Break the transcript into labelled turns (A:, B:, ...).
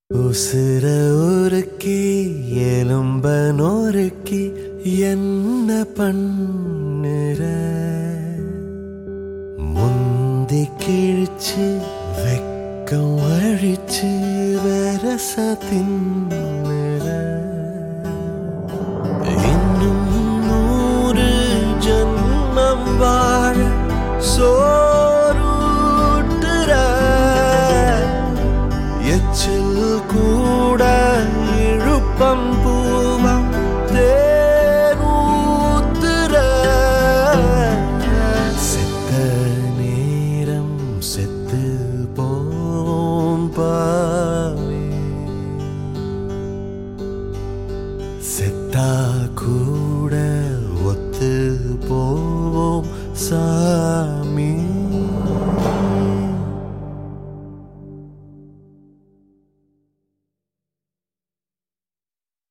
A: உசுர உருக்கி எலும்ப நொறுக்கி என்ன பண்ணுற முந்தி கிழிச்சு வெக்கம் அழிச்சு வரச தின்னுற இன்னும் நூறு ஜன்மம் வாழ சோறுட்டுற எச்சில் கூட இழுப்பம் பூ